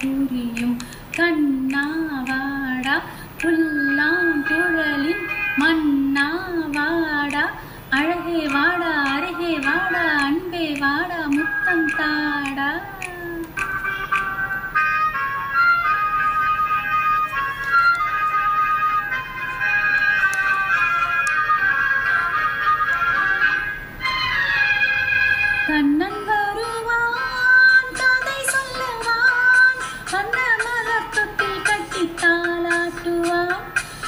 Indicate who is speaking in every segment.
Speaker 1: புரியும் கண்ணாவாடா புல்லாங்குழலின் மன்னாவாடா அழகே வாடா அருகே வாடா அன்பே வாடா முத்தம் தாடா கண்ணன் வருவான் கதை சொல்லுவான் வண்ண மலர் தொட்டில் கட்டி தாளாட்டுவான்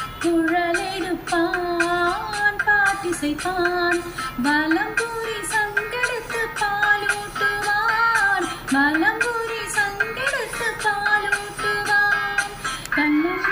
Speaker 1: குழலெடுப்பான் பாட்டிசைப்பான் வலம்பூரி சங்கெடுத்து பாலூட்டுவான் வலம்பூரி சங்கெடுத்து பாலூட்டுவான் கண்ணன்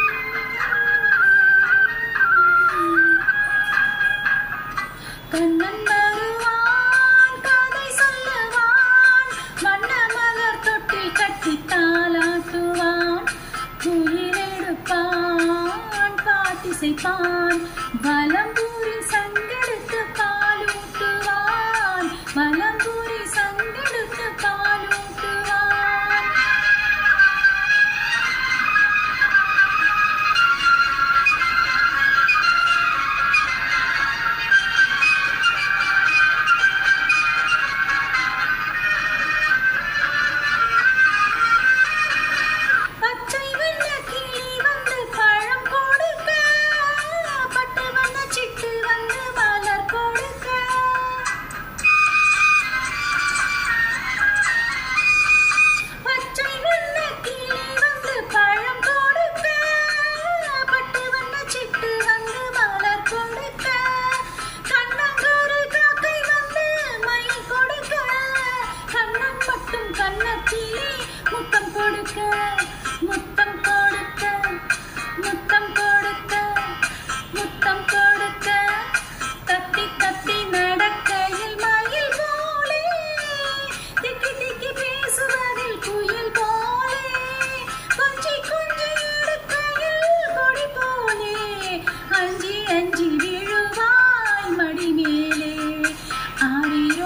Speaker 1: கண்ணன் வருவான் கதை சொல்லுவான் வண்ண மலர் தொட்டில் கட்டி தாளாட்டுவான் குயிலெடுப்பான் பாட்டிசைப்பான் வலம்பூரி சங்கெடுத்து பாலூட்டுவான் வலம்பூரி சங்கெடுத்து பாலூட்டுவான் பச்சை வெள்ள கிளி வந்து பழம் கொடுக்க பட்டு வண்ண சிட்டு வந்து மலர் கொடுக்க பச்சை வெள்ள கிளி வந்து பழம் கொடுக்க பட்டு வண்ண சிட்டு வந்து மலர் கொடுக்க கண்ணங்கரு காக்கை வந்து மை கொடுக்க கண்ணன் மட்டும் கண்ணத்திலே முத்தம் கொடுக்க முத்தம் கொடுக்க முத்தம் கொடுக்க முத்தம் கொடுக்க தத்தி தத்தி நடக்கையில் மயில் போலே திக்கி திக்கி பேசுவதில் குயில் போலே கொஞ்சி கொஞ்சி எடுக்கையில் கொடி போலே அஞ்சி அஞ்சி விழுவாய் மடி மேலே ஆரிரோ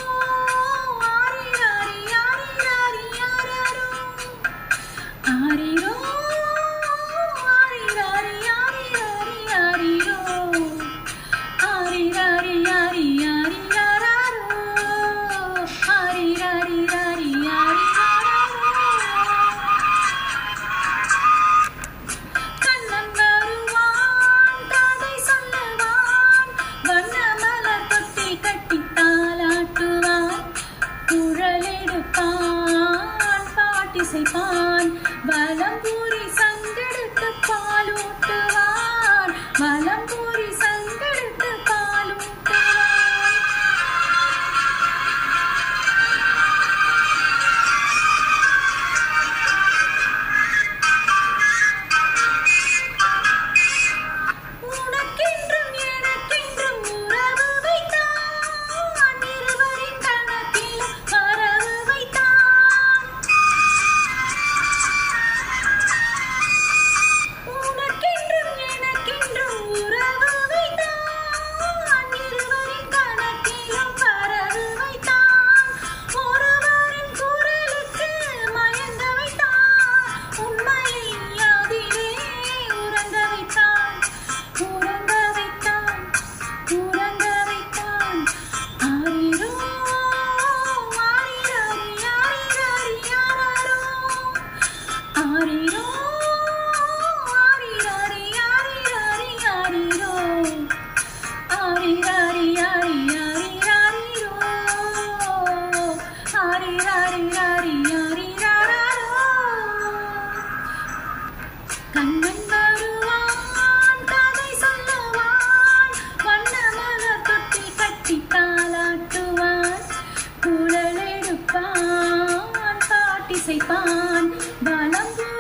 Speaker 1: ஆரிராரி ஆரிராரி ஆராரோ ஆரிரோ ஆரிராரி ஆரிராரி ஆரிரோ ஆரிராரி ஆரி ஆரி ஆராரோ ஆரிராரி ஆரி ஆரி கண்ணன் வருவான் கதை சொல்லுவான் வண்ண மலர் தொட்டி கட்டி தாளாட்டுவான் குழலெடுப்பான் பாட்டிசைப்பான் வலம்பூரி சங்கெடுத்து பாலூட்டுவான் வலம்பூரி சங்கெடுத்து பாலூட்டுவான் உனக்கென்றும் எனக்கென்றும் உறவு வைத்தான் இருவரின் கணக்கிலும் வரவு வைத்தான் உனக்கென்றும் எனக்கென்றும் உறவு வைத்தான் இருவரின் கணக்கிலும் வரவு வைத்தான் ஒருவரின் குரலுக்கு மயங்க வைத்தான் உண்மையை அதிலே உறங்க வைத்தான் உறங்க வைத்தான் உறங்க வைத்தான் ஆரிரோ ஆரிராரி ஆரிராரி ஆராரோ ஆரிரோ ஆரிராரி ஆரிராரி ஆரிரோ ஆரிராரி ஆரி ஆரிராரிரோ ஆரிராரி ஆரி ஆரிராரோ கண்ணன் வருவான் கதை சொல்லுவான் வண்ண மலர் தொட்டி கட்டி தாளாட்டுவான் குழலெடுப்பான் பாட்டிசைப்பான் வலம்பு